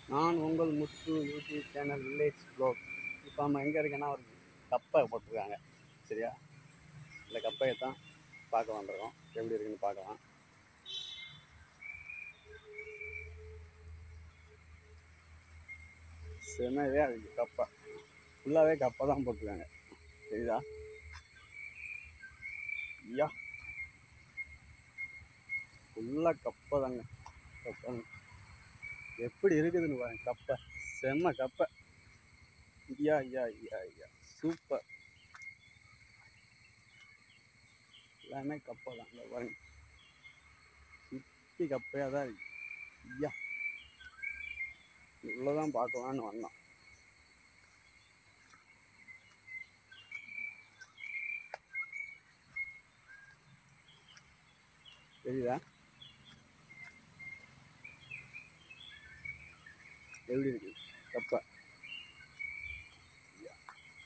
நான் உங்கள் Muthu YouTube channel village vlog இப்போ நம்ம எங்கே இருக்கேன்னா ஒரு கப்பை போட்டிருக்காங்க சரியா இந்த கப்பையை தான் பார்க்க வந்திருக்கோம் எப்படி இருக்குன்னு பார்க்கலாம் செமையாக இருக்குது கப்பை ஃபுல்லாகவே கப்பை தான் போட்டிருக்காங்க சரிதா ஐயா ஃபுல்லாக கப்பை தாங்க கப்பை எப்படி இருக்குதுன்னு பாருங்க கப்பை செம்ம கப்பை ஐயா ஐயா ஐயா ஐயா சூப்பர் எல்லாமே கப்பை தான் இந்த பாருங்க சுற்றி கப்பையாக தான் இருக்கு ஐயா இவ்வளோதான் பார்க்கலான்னு வந்தோம் தெரியுதா எப்படி இருக்கு கப்பை ஐயா.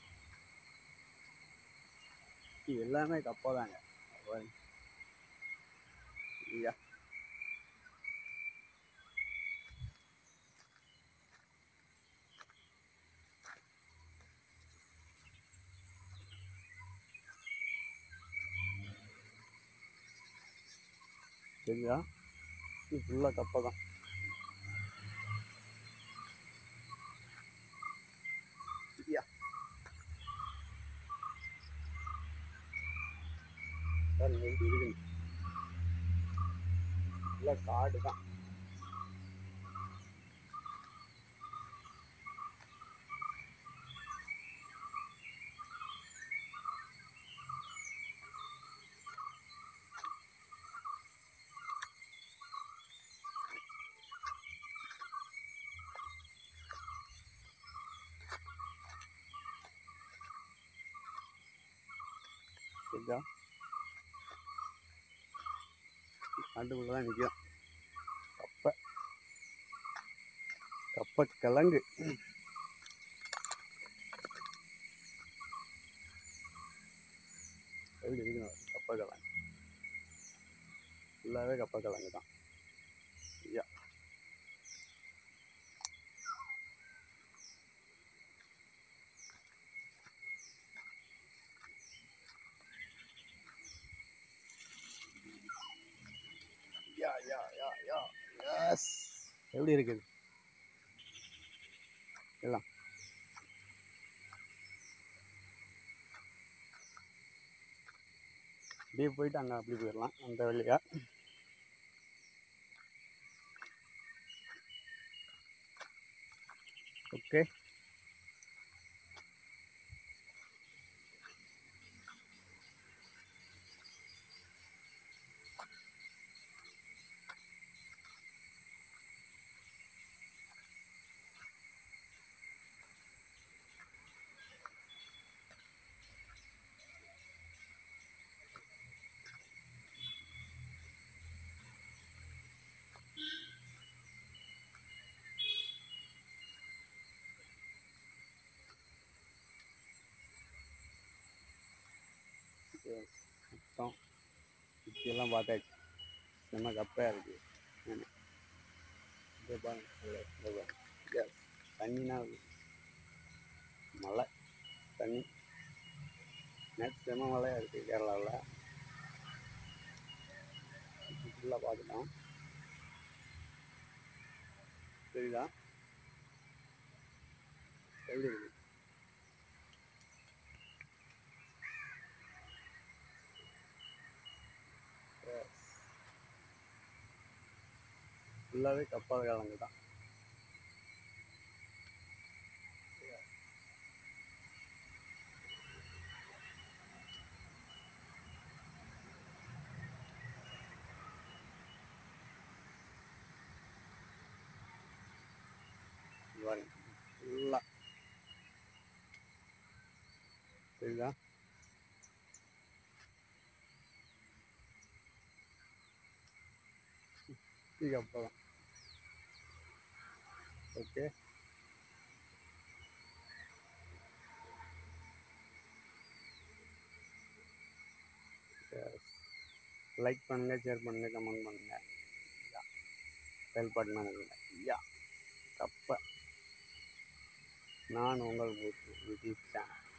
இது எல்லாமே கப்பை தாங்க பாருங்க. ஐயா சரியா இது ஃபுல்லாக கப்பை தான் ஐயா பாருங்க எப்படி இருக்குன்னு ஃபுல்லாக காடு தான் சரியா காட்டுக்குள்ள தான் நிற்கும் கப்பை கப்பை கிழங்கு எப்படி இருக்கணும் கப்பை கிழங்கு ஃபுல்லாகவே கப்பை கிழங்கு தான் ஐயா யா யா யா யா எஸ் எப்படி இருக்குது எல்லாம் அப்படியே போயிட்டு அங்கே அப்படி போயிடலாம் அந்த வழியா ஓகே மொத்தம் சுற்றியெல்லாம் பார்த்தாச்சு செம்ம கப்பையாக இருக்குது ஆமா. இதோ பாருங்க இதோ இதோ பாருங்க. Yes. தண்ணினா மழை தண்ணி நேற்று செம்ம மழையாக இருக்குது கேரளாவில் ஃபுல்லாக பார்த்துட்டோம் தெரியுதா எப்படி இருக்குது ஃபுல்லாகவே கப்பாத கிழங்கு தான் ஃபுல்லாக தெரியுதா சுற்றி கப்பை தான் ஓகே லைக் பண்ணுங்கள் ஷேர் பண்ணுங்கள் கமெண்ட் பண்ணுங்கள் யா பெல் பட்டன் பண்ணுங்க யா கப்பை நான் உங்கள் மூர்த்தி யூடியூப் சேனல்